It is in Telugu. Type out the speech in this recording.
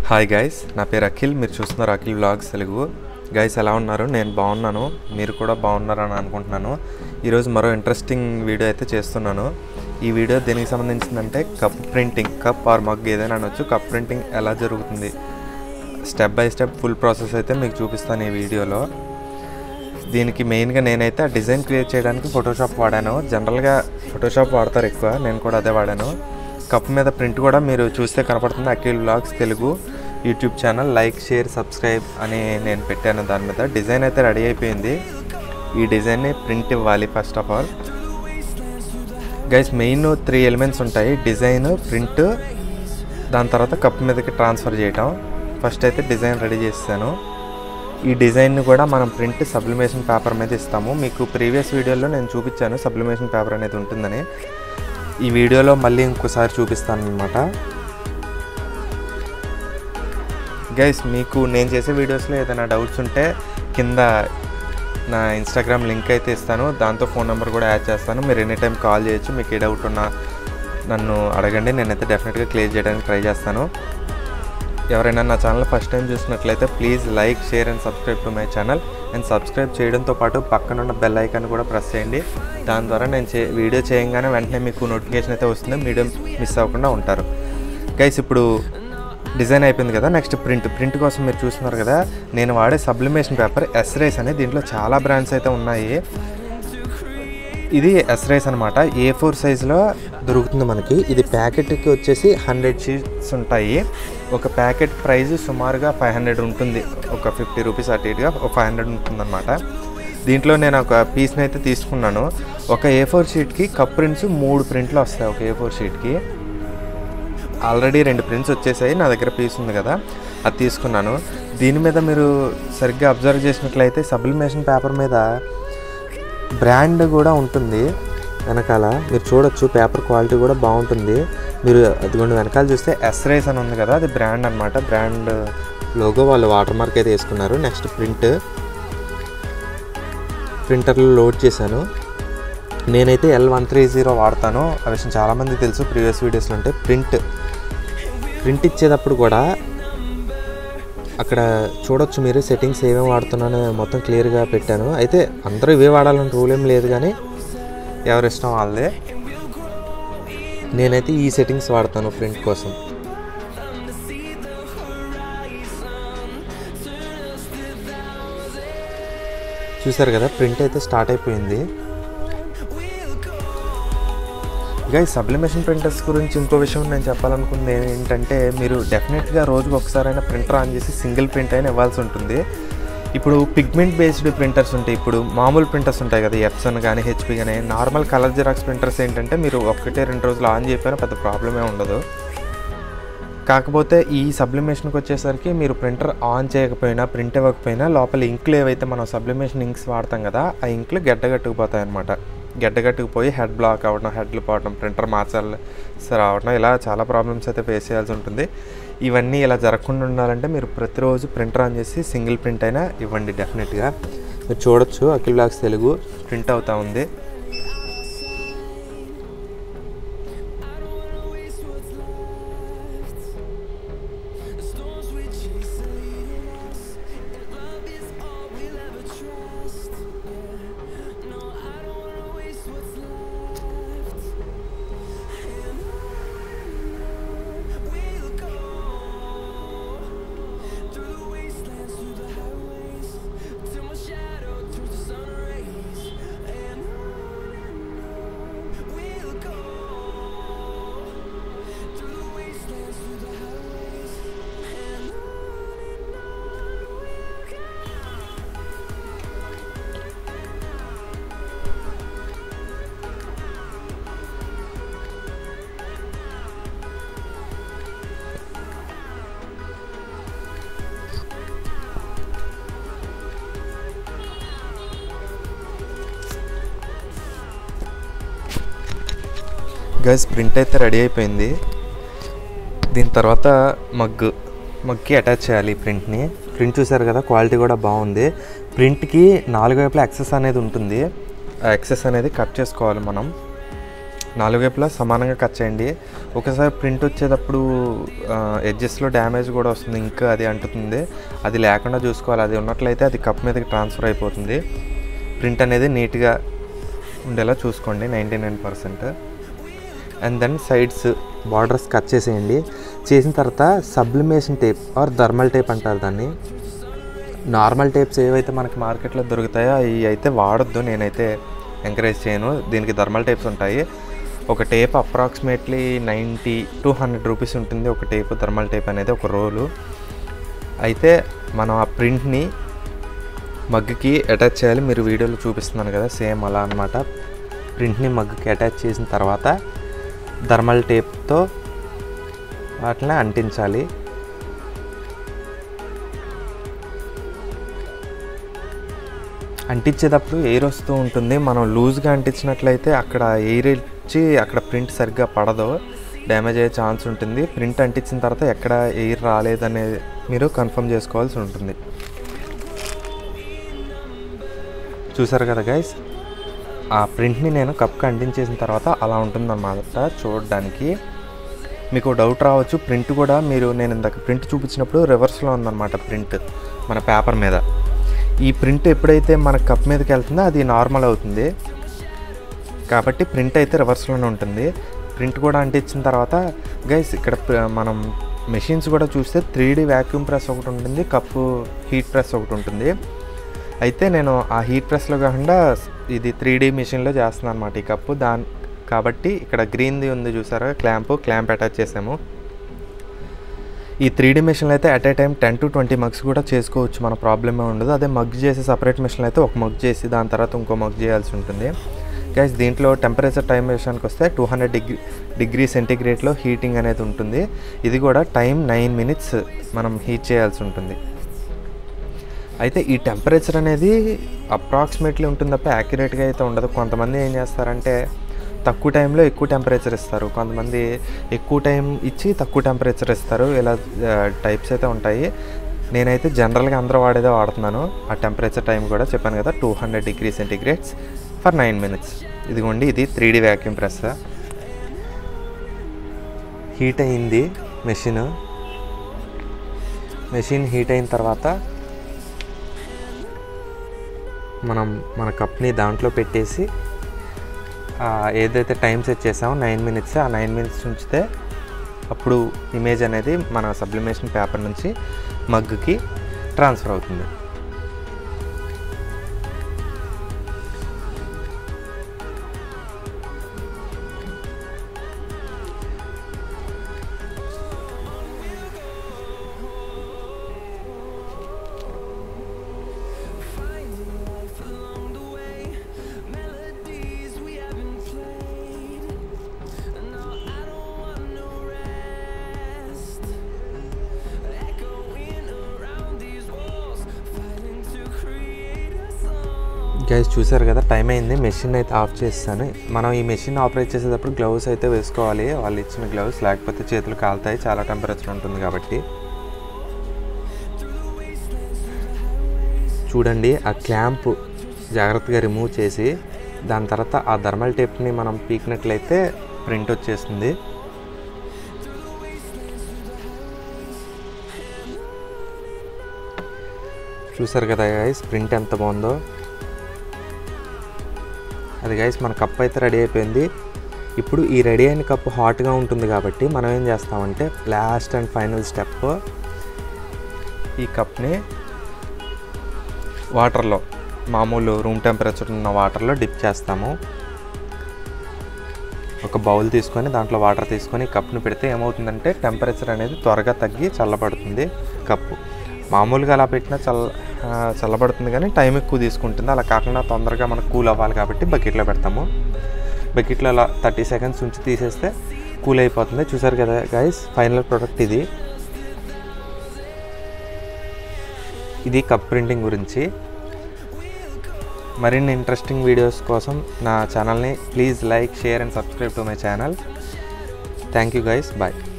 హాయ్ గైస్ నా పేరు అఖిల్ మీరు చూస్తున్నారు అఖిల్ వ్లాగ్స్ తెలుగు గైస్ ఎలా ఉన్నారు నేను బాగున్నాను మీరు కూడా బాగున్నారని అనుకుంటున్నాను ఈరోజు మరో ఇంట్రెస్టింగ్ వీడియో అయితే చేస్తున్నాను ఈ వీడియో దేనికి సంబంధించిందంటే cup printing cup or mug ఏదైనా అనొచ్చు కప్ ప్రింటింగ్ ఎలా జరుగుతుంది step by step full process అయితే మీకు చూపిస్తాను ఈ వీడియోలో దీనికి మెయిన్గా నేనైతే ఆ డిజైన్ క్రియేట్ చేయడానికి ఫోటోషాప్ వాడాను జనరల్గా ఫోటోషాప్ వాడతారు ఎక్కువ నేను కూడా అదే వాడాను కప్ మీద ప్రింట్ కూడా మీరు చూస్తే కనపడుతుంది Akhil vlogs Telugu YouTube channel like share subscribe అని నేను పెట్టాను దాని మీద డిజైన్ అయితే రెడీ అయిపోయింది ఈ డిజైన్ని ప్రింట్ ఇవ్వాలి first of all guys main three elements ఉంటాయి డిజైన్ ప్రింట్ దాని తర్వాత కప్ మీదకి ట్రాన్స్ఫర్ చేయటం ఫస్ట్ అయితే డిజైన్ రెడీ చేస్తాను ఈ డిజైన్ని కూడా మనం ప్రింట్ సబ్లిమేషన్ పేపర్ మీద ఇస్తాము మీకు ప్రీవియస్ వీడియోలో నేను చూపించాను సబ్లిమేషన్ పేపర్ అనేది ఉంటుందని ఈ వీడియోలో మళ్ళీ ఇంకోసారి చూపిస్తాను అనమాట గైస్ మీకు నేను చేసే వీడియోస్లో ఏదైనా డౌట్స్ ఉంటే కింద నా ఇన్స్టాగ్రామ్ లింక్ అయితే ఇస్తాను దాంతో ఫోన్ నెంబర్ కూడా యాడ్ చేస్తాను మీరు ఎనీ టైం కాల్ చేయొచ్చు మీకు ఏ డౌట్ ఉన్నా నన్ను అడగండి నేనైతే డెఫినెట్గా క్లియర్ చేయడానికి ట్రై చేస్తాను ఎవరైనా నా ఛానల్ ఫస్ట్ టైం చూసినట్లయితే please like share and subscribe to my channel and subscribe చేయడంతో పాటు పక్కన ఉన్న బెల్ ఐకాన్ కూడా ప్రెస్ చేయండి దాని ద్వారా నేను చే వీడియో చేయగానే వెంటనే మీకు నోటిఫికేషన్ అయితే వస్తుంది వీడియో మిస్ అవ్వకుండా ఉంటారు గైస్ ఇప్పుడు డిజైన్ అయిపోయింది కదా నెక్స్ట్ ప్రింట్ ప్రింట్ కోసం మీరు చూస్తున్నారు కదా నేను వాడే సబ్లిమేషన్ పేపర్ ఎస్ రైస్ అని దీంట్లో చాలా బ్రాండ్స్ అయితే ఉన్నాయి ఇది ఎస్ రైస్ అనమాట ఏ ఫోర్ సైజులో దొరుకుతుంది మనకి ఇది ప్యాకెట్కి వచ్చేసి హండ్రెడ్ షీట్స్ ఉంటాయి ఒక ప్యాకెట్ ప్రైస్ సుమారుగా ఫైవ్ హండ్రెడ్ ఉంటుంది ఒక ఫిఫ్టీ రూపీస్ అటు ఇటుగా ఒక ఫైవ్ హండ్రెడ్ ఉంటుందన్నమాట దీంట్లో నేను ఒక పీస్ని అయితే తీసుకున్నాను ఒక ఏ ఫోర్ షీట్కి కప్ ప్రింట్స్ మూడు ప్రింట్లు వస్తాయి ఒక ఏ ఫోర్ షీట్కి ఆల్రెడీ రెండు ప్రింట్స్ వచ్చేసాయి నా దగ్గర పీస్ ఉంది కదా అది తీసుకున్నాను దీని మీద మీరు సరిగ్గా అబ్జర్వ్ చేసినట్లయితే సబ్లిమేషన్ పేపర్ మీద బ్రాండ్ కూడా ఉంటుంది వెనకాల మీరు చూడొచ్చు పేపర్ క్వాలిటీ కూడా బాగుంటుంది మీరు అదిగోండి వెనకాల చూస్తే ఎస్ రైస్ అని ఉంది కదా అది బ్రాండ్ అనమాట బ్రాండ్ లోగో వాళ్ళు వాటర్ మార్క్ అయితే వేసుకున్నారు నెక్స్ట్ ప్రింట్ ప్రింటర్లో లోడ్ చేశాను నేనైతే ఎల్ వన్ త్రీ జీరో వాడతాను ఆ విషయం చాలామంది తెలుసు ప్రీవియస్ వీడియోస్లో అంటే ప్రింట్ ప్రింట్ ఇచ్చేటప్పుడు కూడా అక్కడ చూడొచ్చు మీరు సెట్టింగ్స్ ఏమేమి వాడుతున్నానో మొత్తం క్లియర్గా పెట్టాను అయితే అందరూ ఇవే వాడాలని రూల్ ఏం లేదు కానీ ఎవరి ఇష్టం వాళ్ళదే నేనైతే ఈ సెట్టింగ్స్ వాడతాను ప్రింట్ కోసం చూసారు కదా ప్రింట్ అయితే స్టార్ట్ అయిపోయింది గై సబ్లిమేషన్ ప్రింటర్స్ గురించి ఇంకో విషయం నేను చెప్పాలనుకుంది ఏంటంటే మీరు డెఫినెట్గా రోజుకి ఒకసారైనా ప్రింటర్ ఆన్ చేసి సింగిల్ ప్రింట్ అయినా ఇవ్వాల్సి ఉంటుంది ఇప్పుడు పిగ్మెంట్ బేస్డ్ ప్రింటర్స్ ఉంటాయి ఇప్పుడు మామూలు ప్రింటర్స్ ఉంటాయి కదా ఎప్సన్ కానీ హెచ్పి కానీ నార్మల్ కలర్ జిరాక్స్ ప్రింటర్స్ ఏంటంటే మీరు ఒక్కటే రెండు రోజులు ఆన్ చేయకపోయినా పెద్ద ప్రాబ్లమే ఉండదు కాకపోతే ఈ సబ్లిమేషన్కి వచ్చేసరికి మీరు ప్రింటర్ ఆన్ చేయకపోయినా ప్రింట్ ఇవ్వకపోయినా లోపల ఇంక్లు ఏవైతే మనం సబ్లిమేషన్ ఇంక్స్ వాడతాం కదా ఆ ఇంక్లు గడ్డగట్టుకుపోతాయి అనమాట గడ్డగట్టుకుపోయి హెడ్ బ్లాక్ అవ్వడం హెడ్లు పోవడం ప్రింటర్ మార్చాలి రావడం ఇలా చాలా ప్రాబ్లమ్స్ అయితే ఫేస్ చేయాల్సి ఉంటుంది ఇవన్నీ ఇలా జరగకుండా ఉండాలంటే మీరు ప్రతిరోజు ప్రింటర్ ఆన్ చేసి సింగిల్ ప్రింట్ అయినా ఇవ్వండి డెఫినెట్గా మీరు చూడొచ్చు అఖిల్ బ్లాక్స్ తెలుగు ప్రింట్ అవుతా ఉంది గైస్ ప్రింట్ అయితే రెడీ అయిపోయింది దీని తర్వాత మగ్గు మగ్కి అటాచ్ చేయాలి ప్రింట్ని ప్రింట్ చూసారు కదా క్వాలిటీ కూడా బాగుంది ప్రింట్కి నాలుగు వైపులా ఎక్సెస్ అనేది ఉంటుంది ఆ ఎక్సెస్ అనేది కట్ చేసుకోవాలి మనం నాలుగు వైపులా సమానంగా కట్ చేయండి ఒకసారి ప్రింట్ వచ్చేటప్పుడు ఎడ్జెస్లో డ్యామేజ్ కూడా వస్తుంది ఇంకా అది అంటుతుంది అది లేకుండా చూసుకోవాలి అది ఉన్నట్లయితే అది కప్ మీదకి ట్రాన్స్ఫర్ అయిపోతుంది ప్రింట్ అనేది నీట్గా ఉండేలా చూసుకోండి ninety nine percent and then sides borders cut చేసేయండి చేసిన తర్వాత sublimation tape or thermal tape అంటారు దాన్ని నార్మల్ టేప్స్ ఏవైతే మనకి మార్కెట్లో దొరుకుతాయో అవి అయితే వాడొద్దు నేనైతే ఎంకరేజ్ చేయను దీనికి థర్మల్ టేప్స్ ఉంటాయి ఒక tape approximately ninety to hundred rupees ఉంటుంది ఒక టేప్ థర్మల్ టేప్ అనేది ఒక రోలు అయితే మనం ఆ ప్రింట్ని మగ్గుకి అటాచ్ చేయాలి మీరు వీడియోలో చూపిస్తున్నాను కదా సేమ్ అలా అనమాట ప్రింట్ని మగ్గుకి అటాచ్ చేసిన తర్వాత థర్మల్ టేప్తో వాటిని అంటించాలి అంటించేటప్పుడు ఎయిర్ వస్తూ ఉంటుంది మనం లూజ్గా అంటించినట్లయితే అక్కడ ఎయిర్ ఇచ్చి అక్కడ ప్రింట్ సరిగ్గా పడదు డ్యామేజ్ అయ్యే ఛాన్స్ ఉంటుంది ప్రింట్ అంటించిన తర్వాత ఎక్కడ ఎయిర్ రాలేదనే మీరు కన్ఫర్మ్ చేసుకోవాల్సి ఉంటుంది చూసారు కదా గైస్ ఆ ప్రింట్ని నేను కప్కి అంటించేసిన తర్వాత అలా ఉంటుందన్నమాట చూడడానికి మీకు డౌట్ రావచ్చు ప్రింట్ కూడా మీరు నేను ఇందాక ప్రింట్ చూపించినప్పుడు రివర్స్లో ఉందన్నమాట ప్రింట్ మన పేపర్ మీద ఈ ప్రింట్ ఎప్పుడైతే మన కప్ మీదకి వెళ్తుందో అది నార్మల్ అవుతుంది కాబట్టి ప్రింట్ అయితే రివర్స్లోనే ఉంటుంది ప్రింట్ కూడా అంటించిన తర్వాత గైస్ ఇక్కడ ప్ర- మనం మెషిన్స్ కూడా చూస్తే త్రీ డీ వ్యాక్యూమ్ ప్రెస్ ఒకటి ఉంటుంది కప్పు హీట్ ప్రెస్ ఒకటి ఉంటుంది అయితే నేను ఆ హీట్ ప్రెస్లో కాకుండా ఇది త్రీ డీ మిషన్లో చేస్తున్నాను అనమాట ఈ కప్పు దాని కాబట్టి ఇక్కడ గ్రీన్ది ఉంది చూసారా క్లాంప్ క్లాంప్ అటాచ్ చేసాము ఈ త్రీ డీ మిషన్లో అయితే at a time ten to twenty mugs కూడా చేసుకోవచ్చు మన ప్రాబ్లమే ఉండదు అదే మగ్ చేసి సపరేట్ మిషన్లో అయితే ఒక మగ్ చేసి దాని తర్వాత ఇంకో మగ్ చేయాల్సి ఉంటుంది గైస్ దీంట్లో టెంపరేచర్ టైం విషయానికి వస్తే టూ హండ్రెడ్ డిగ్రీ డిగ్రీ సెంటిగ్రేడ్లో హీటింగ్ అనేది ఉంటుంది ఇది కూడా టైం నైన్ మినిట్స్ మనం హీట్ చేయాల్సి ఉంటుంది అయితే ఈ టెంపరేచర్ అనేది అప్రాక్సిమేట్లీ ఉంటుంది తప్ప యాక్యురేట్గా అయితే ఉండదు కొంతమంది ఏం చేస్తారంటే తక్కువ టైంలో ఎక్కువ టెంపరేచర్ ఇస్తారు కొంతమంది ఎక్కువ టైం ఇచ్చి తక్కువ టెంపరేచర్ ఇస్తారు ఇలా టైప్స్ అయితే ఉంటాయి నేనైతే జనరల్గా అందరూ వాడేదే వాడుతున్నాను ఆ టెంపరేచర్ టైం కూడా చెప్పాను కదా two hundred degree centigrades for nine minutes ఇదిగోండి ఇది three D vacuum press heat అయింది మెషిన్ మెషిన్ హీట్ అయిన తర్వాత మనం మన కప్ని దాంట్లో పెట్టేసి ఆ, ఏదైతే టైం సెట్ చేసామో నైన్ మినిట్స్ ఆ నైన్ మినిట్స్ ఉంచితే అప్పుడు ఇమేజ్ అనేది మన సబ్లిమేషన్ పేపర్ నుంచి మగ్గుకి ట్రాన్స్ఫర్ అవుతుంది గైస్ చూసారు కదా టైం అయింది మెషిన్ అయితే ఆఫ్ చేస్తాను మనం ఈ మెషిన్ ఆపరేట్ చేసేటప్పుడు గ్లౌస్ అయితే వేసుకోవాలి వాళ్ళు ఇచ్చిన గ్లౌస్ లేకపోతే చేతులు కాలుతాయి చాలా టెంపరేచర్ ఉంటుంది కాబట్టి చూడండి ఆ క్లాంప్ జాగ్రత్తగా రిమూవ్ చేసి దాని తర్వాత ఆ థర్మల్ టేప్ని మనం పీకినట్లయితే ప్రింట్ వచ్చేస్తుంది చూసారు కదా గైస్ ప్రింట్ ఎంత బాగుందో అది గైస్ మన కప్ అయితే రెడీ అయిపోయింది ఇప్పుడు ఈ రెడీ అయిన కప్పు హాట్గా ఉంటుంది కాబట్టి మనం ఏం చేస్తామంటే లాస్ట్ అండ్ ఫైనల్ స్టెప్ ఈ కప్ని వాటర్లో మామూలు రూమ్ టెంపరేచర్ ఉన్న వాటర్లో డిప్ చేస్తాము ఒక బౌల్ తీసుకొని దాంట్లో వాటర్ తీసుకొని కప్ని పెడితే ఏమవుతుందంటే టెంపరేచర్ అనేది త్వరగా తగ్గి చల్లబడుతుంది కప్పు మామూలుగా అలా పెట్టినా చల్ల ఆ, చల్లబడుతుంది కానీ టైం ఎక్కువ తీసుకుంటుంది అలా కాకుండా తొందరగా మనకు కూల్ అవ్వాలి కాబట్టి బకెట్లో పెడతాము బకెట్లో అలా థర్టీ సెకండ్స్ ఉంచి తీసేస్తే కూల్ అయిపోతుంది చూసారు కదా గైస్ ఫైనల్ ప్రోడక్ట్ ఇది ఇది కప్ ప్రింటింగ్ గురించి మరిన్ని ఇంట్రెస్టింగ్ వీడియోస్ కోసం నా ఛానల్ని please like share and subscribe to my channel thank you guys bye